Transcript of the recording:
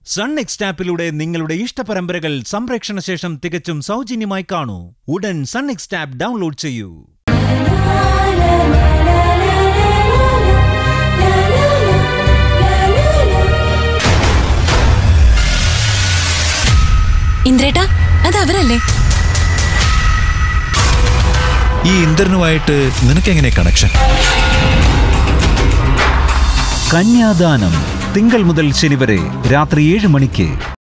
sun next ആപ്പിലൂടെ നിങ്ങളുടെ ഇഷ്ടപരമ്പരകൾ സംപ്രേക്ഷണ ശേഷം തികച്ചും സൗജന്യമായി കാണൂ ഉടൻ സൺ നെക്സ്റ്റ് ആപ്പ് ഡൗൺലോഡ് ചെയ്യൂ ഇന്ദ്രേട്ടാ അത് അവരല്ലേ ഈ ഇന്ദ്രനുമായിട്ട് നിനക്കെങ്ങനെ കണക്ഷൻ കന്യാദാനം തിങ്കൾ മുതൽ ശനി വരെ രാത്രി ഏഴ് മണിക്ക്